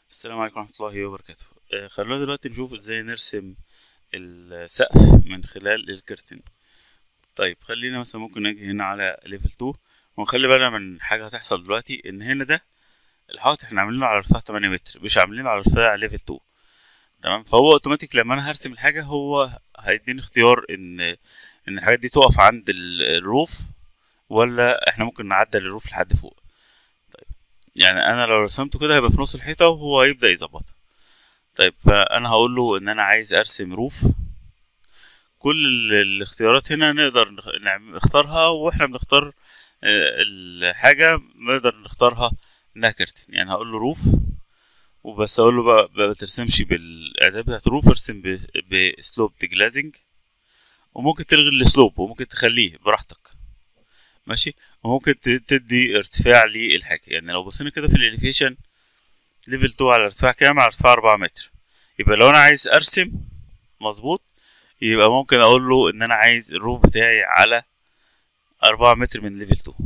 السلام عليكم ورحمة الله وبركاته آه، خلونا دلوقتي نشوف ازاي نرسم السقف من خلال الكرتين طيب خلينا مثلا ممكن نجي هنا على ليفل 2 ونخلي بالنا من حاجة هتحصل دلوقتي ان هنا ده الحائط احنا عاملينه على ارتفاع 8 متر مش عاملينه على ارتفاع ليفل 2 تمام فهو اوتوماتيك لما انا هرسم الحاجة هو هيديني اختيار ان ان الحاجات دي تقف عند ال- الروف ولا احنا ممكن نعدل الروف لحد فوق يعني انا لو رسمته كده هيبقى في نص الحيطه وهو هيبدا يظبطها طيب فانا هقول له ان انا عايز ارسم روف كل ال- الاختيارات هنا نقدر نخ- نعم- نختارها واحنا بنختار آه، الحاجه نقدر نختارها انها كرتن يعني هقول له روف وبس اقول له بقى بقى ما ترسمش بالاعداد بتاعت الروف ارسم ب- بسلوب جلازنج وممكن تلغي السلوب وممكن تخليه براحتك ماشي وممكن ت- تدي ارتفاع للحاجة يعني لو بصينا كده في الاليفيشن ليفل 2 على ارتفاع كام على ارتفاع 4 متر يبقى لو انا عايز ارسم مظبوط يبقى ممكن اقول له ان انا عايز الروف بتاعي على 4 متر من ليفل 2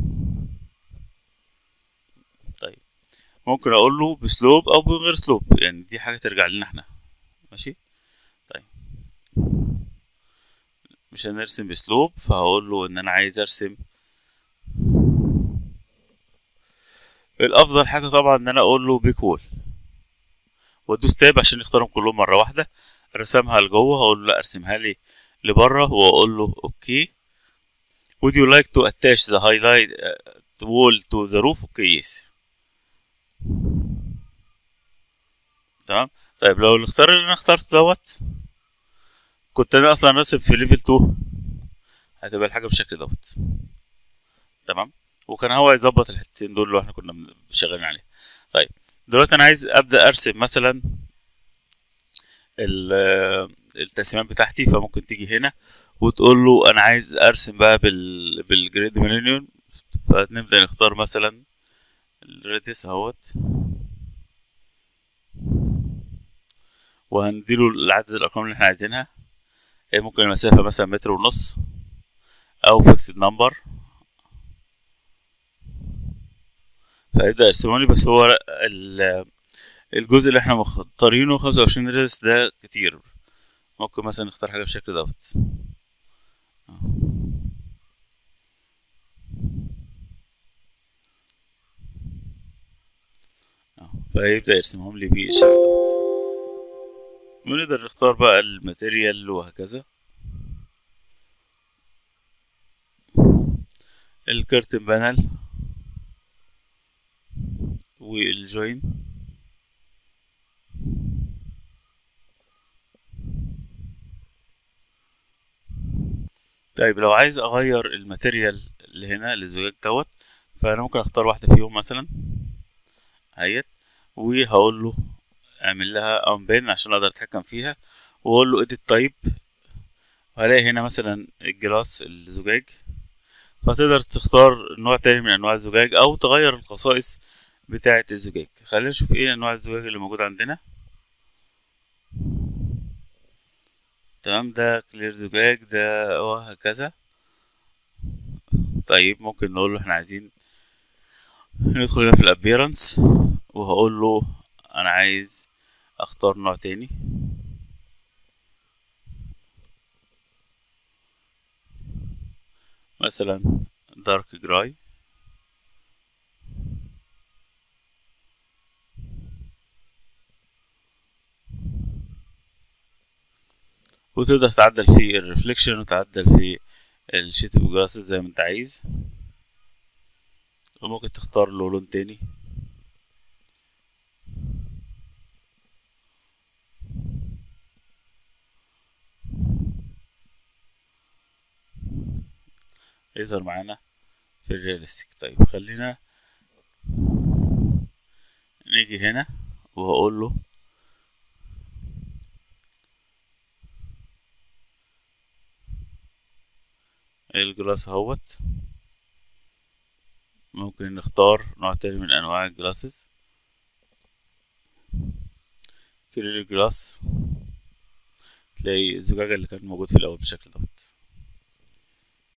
طيب ممكن اقول له بسلوب او بغير سلوب يعني دي حاجة ترجع لنا احنا ماشي طيب مش هنرسم بسلوب فهقول له ان انا عايز ارسم الافضل حاجه طبعا ان انا اقول له بيك وول وادوس تاب عشان يختارهم كلهم مره واحده رسمها لجوه هقول له لا ارسمها لي لبره واقول له اوكي would you like to attach the highlight uh, wall to the roof اوكي يس تمام طيب لو الاختيار اللي انا اخترته دوت كنت انا اصلا راسم في ليفل 2 هتبقى الحاجه بالشكل دوت تمام وكان هو يظبط الحتتين دول اللي احنا كنا بن- شغالين عليهم طيب دلوقتي انا عايز ابدا ارسم مثلا ال- التقسيمات بتاعتي فممكن تيجي هنا وتقول له انا عايز ارسم بقى بال بالجريد ميلينيوم فنبدا نختار مثلا الريديس اهوت وهنديله العدد الارقام اللي احنا عايزينها هي ممكن المسافه مثلا متر ونص او فيكسد نمبر فيبدأ يرسموا لي بس هو ال- الجزء اللي احنا مختارينه خمسة وعشرين ريس ده كتير ممكن مثلا نختار حاجة بالشكل دوت اه. فيبدأ يرسمهم لي بالشكل دوت ونقدر نختار بقى الماتيريال وهكذا الكرتن بانل والجوين طيب لو عايز اغير الماتيريال اللي هنا للزجاج دوت فانا ممكن اختار واحده فيهم مثلا اهيت وهقول له اعمل لها انبان عشان اقدر اتحكم فيها واقول له اديت تايب هلاقي هنا مثلا الجلاس الزجاج فتقدر تختار نوع تاني من انواع الزجاج او تغير الخصائص بتاعة الزجاج خلينا نشوف ايه انواع الزجاج اللي موجود عندنا تمام ده كلير زجاج ده وهكذا طيب ممكن نقول له احنا عايزين ندخل هنا في الابيرنس وهقول له انا عايز اختار نوع تاني مثلا دارك جراي وتقدر تعدل في الريفليكشن وتعدل في الشيت اوف جلاسز زي ما انت عايز وممكن تختار له لون تاني يظهر معانا في الرياليستيك طيب خلينا نيجي هنا وهقول له الجلاس اهوت ممكن نختار نوع تاني من انواع الجلاسز كلير جلاس تلاقي الزجاجة اللي كان موجود في الاول بالشكل دوت